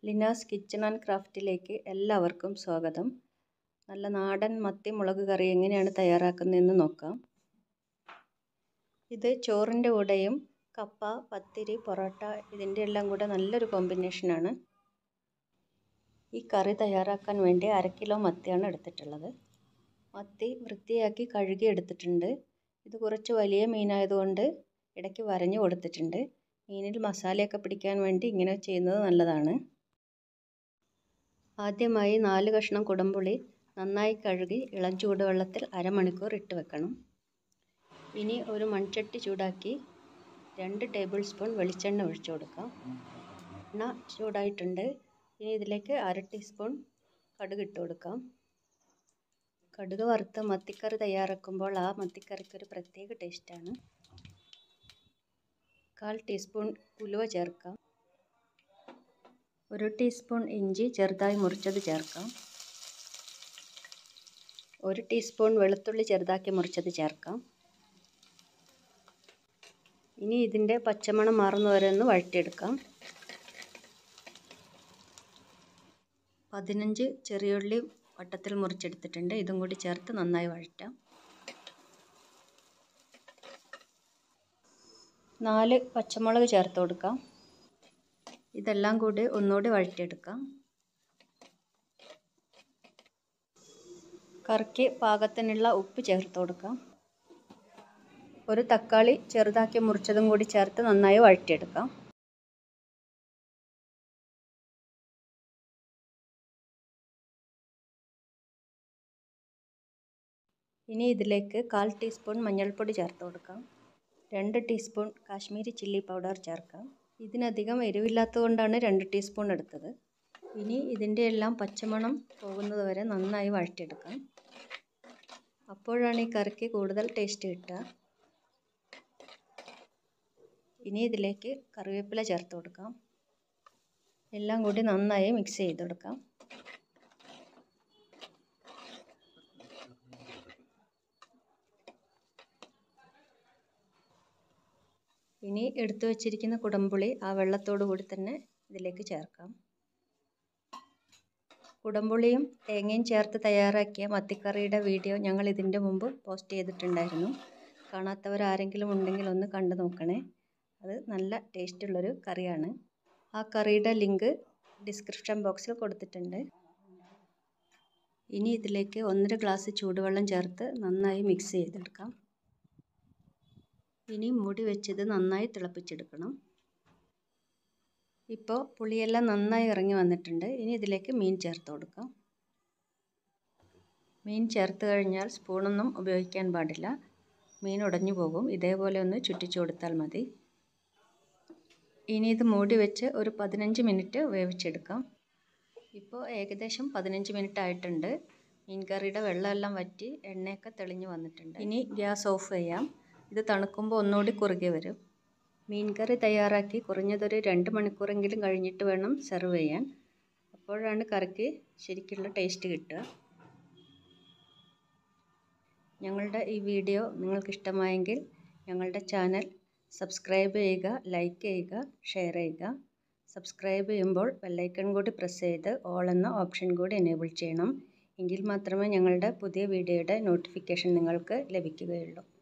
Leena's kitchen and ക്രാഫ്റ്റിലേക്ക് എല്ലാവർക്കും സ്വാഗതം നല്ല നാടൻ മത്തി മുളക് കറി എങ്ങനെയാണ് തയ്യാറാക്കുന്നതെന്ന് നോക്കാം ഇത് ചോറിൻ്റെ കൂടെയും കപ്പ പത്തിരി പൊറോട്ട ഇതിൻ്റെ എല്ലാം കൂടെ നല്ലൊരു കോമ്പിനേഷനാണ് ഈ കറി തയ്യാറാക്കാൻ വേണ്ടി അര കിലോ മത്തിയാണ് എടുത്തിട്ടുള്ളത് മത്തി വൃത്തിയാക്കി കഴുകി എടുത്തിട്ടുണ്ട് ഇത് കുറച്ച് വലിയ മീനായതുകൊണ്ട് ഇടയ്ക്ക് വരഞ്ഞു കൊടുത്തിട്ടുണ്ട് മീനിൽ മസാലയൊക്കെ പിടിക്കാൻ വേണ്ടി ഇങ്ങനെ ചെയ്യുന്നത് നല്ലതാണ് ആദ്യമായി നാല് കഷ്ണം കുടംപുളി നന്നായി കഴുകി ഇളം ചൂടുവെള്ളത്തിൽ അരമണിക്കൂർ ഇട്ട് വെക്കണം ഇനി ഒരു മൺചട്ടി ചൂടാക്കി രണ്ട് ടേബിൾ സ്പൂൺ വെളിച്ചെണ്ണ ഒഴിച്ചു കൊടുക്കാം എണ്ണ ചൂടായിട്ടുണ്ട് ഇനി ഇതിലേക്ക് അര ടീസ്പൂൺ കടുക് ഇട്ട് കൊടുക്കാം കടുക് വറുത്ത് മത്തിക്കറി തയ്യാറാക്കുമ്പോൾ ആ മത്തിക്കറിക്കൊരു പ്രത്യേക ടേസ്റ്റാണ് കാൽ ടീസ്പൂൺ ഉലുവ ചേർക്കാം ഒരു ടീസ്പൂൺ ഇഞ്ചി ചെറുതായി മുറിച്ചത് ചേർക്കാം ഒരു ടീസ്പൂൺ വെളുത്തുള്ളി ചെറുതാക്കി മുറിച്ചത് ചേർക്കാം ഇനി ഇതിൻ്റെ പച്ചമണം മാറുന്നവരെ ഒന്ന് വഴറ്റിയെടുക്കാം പതിനഞ്ച് ചെറിയുള്ളി വട്ടത്തിൽ മുറിച്ചെടുത്തിട്ടുണ്ട് ഇതും കൂടി ചേർത്ത് നന്നായി വഴറ്റാം നാല് പച്ചമുളക് ചേർത്ത് കൊടുക്കാം ഇതെല്ലാം കൂടി ഒന്നുകൂടി വഴറ്റിയെടുക്കാം കറിക്ക് പാകത്തിനുള്ള ഉപ്പ് ചേർത്ത് കൊടുക്കാം ഒരു തക്കാളി ചെറുതാക്കി മുറിച്ചതും കൂടി ചേർത്ത് നന്നായി വഴറ്റിയെടുക്കാം ഇനി ഇതിലേക്ക് കാൽ ടീസ്പൂൺ മഞ്ഞൾപ്പൊടി ചേർത്ത് കൊടുക്കാം രണ്ട് ടീസ്പൂൺ കാശ്മീരി ചില്ലി പൗഡർ ചേർക്കാം ഇതിനധികം എരിവില്ലാത്തതുകൊണ്ടാണ് രണ്ട് ടീസ്പൂൺ എടുത്തത് ഇനി ഇതിൻ്റെ എല്ലാം പച്ചമണം പോകുന്നത് വരെ നന്നായി വഴറ്റിയെടുക്കാം അപ്പോഴാണ് ഈ കറിക്ക് കൂടുതൽ ടേസ്റ്റ് കിട്ടുക ഇനി ഇതിലേക്ക് കറിവേപ്പില ചേർത്ത് കൊടുക്കാം എല്ലാം കൂടി നന്നായി മിക്സ് ചെയ്ത് കൊടുക്കാം ഇനി എടുത്തു വച്ചിരിക്കുന്ന കുടംപുളി ആ വെള്ളത്തോടു കൂടി തന്നെ ഇതിലേക്ക് ചേർക്കാം കുടംപുളിയും തേങ്ങയും ചേർത്ത് തയ്യാറാക്കിയ മത്തിക്കറിയുടെ വീഡിയോ ഞങ്ങൾ ഇതിൻ്റെ മുമ്പ് പോസ്റ്റ് ചെയ്തിട്ടുണ്ടായിരുന്നു കാണാത്തവരാരെങ്കിലും ഉണ്ടെങ്കിൽ ഒന്ന് കണ്ടു നോക്കണേ അത് നല്ല ടേസ്റ്റുള്ളൊരു കറിയാണ് ആ കറിയുടെ ലിങ്ക് ഡിസ്ക്രിപ്ഷൻ ബോക്സിൽ കൊടുത്തിട്ടുണ്ട് ഇനി ഇതിലേക്ക് ഒന്നര ഗ്ലാസ് ചൂടുവെള്ളം ചേർത്ത് നന്നായി മിക്സ് ചെയ്തെടുക്കാം ഇനി മൂടി വെച്ചത് നന്നായി തിളപ്പിച്ചെടുക്കണം ഇപ്പോൾ പുളിയെല്ലാം നന്നായി ഇറങ്ങി വന്നിട്ടുണ്ട് ഇനി ഇതിലേക്ക് മീൻ ചേർത്ത് കൊടുക്കാം മീൻ ചേർത്ത് കഴിഞ്ഞാൽ സ്പൂണൊന്നും ഉപയോഗിക്കാൻ പാടില്ല മീൻ ഉടഞ്ഞു പോകും ഇതേപോലെ ഒന്ന് ചുറ്റിച്ചു കൊടുത്താൽ മതി ഇനി ഇത് മൂടി വെച്ച് ഒരു പതിനഞ്ച് മിനിറ്റ് വേവിച്ചെടുക്കാം ഇപ്പോൾ ഏകദേശം പതിനഞ്ച് മിനിറ്റ് ആയിട്ടുണ്ട് മീൻ കറിയുടെ വെള്ളമെല്ലാം വറ്റി എണ്ണയൊക്കെ തെളിഞ്ഞു വന്നിട്ടുണ്ട് ഇനി ഗ്യാസ് ഓഫ് ചെയ്യാം ഇത് തണുക്കുമ്പോൾ ഒന്നുകൂടി കുറുകെ വരും മീൻ കറി തയ്യാറാക്കി കുറഞ്ഞതൊരു രണ്ട് മണിക്കൂറെങ്കിലും കഴിഞ്ഞിട്ട് വേണം സെർവ് ചെയ്യാൻ അപ്പോഴാണ് കറിക്ക് ശരിക്കുള്ള ടേസ്റ്റ് കിട്ടുക ഞങ്ങളുടെ ഈ വീഡിയോ നിങ്ങൾക്ക് ഇഷ്ടമായെങ്കിൽ ഞങ്ങളുടെ ചാനൽ സബ്സ്ക്രൈബ് ചെയ്യുക ലൈക്ക് ചെയ്യുക ഷെയർ ചെയ്യുക സബ്സ്ക്രൈബ് ചെയ്യുമ്പോൾ ബെല്ലൈക്കൺ കൂടി പ്രസ് ചെയ്ത് ഓൾ എന്ന ഓപ്ഷൻ കൂടി എനേബിൾ ചെയ്യണം എങ്കിൽ മാത്രമേ ഞങ്ങളുടെ പുതിയ വീഡിയോയുടെ നോട്ടിഫിക്കേഷൻ നിങ്ങൾക്ക് ലഭിക്കുകയുള്ളൂ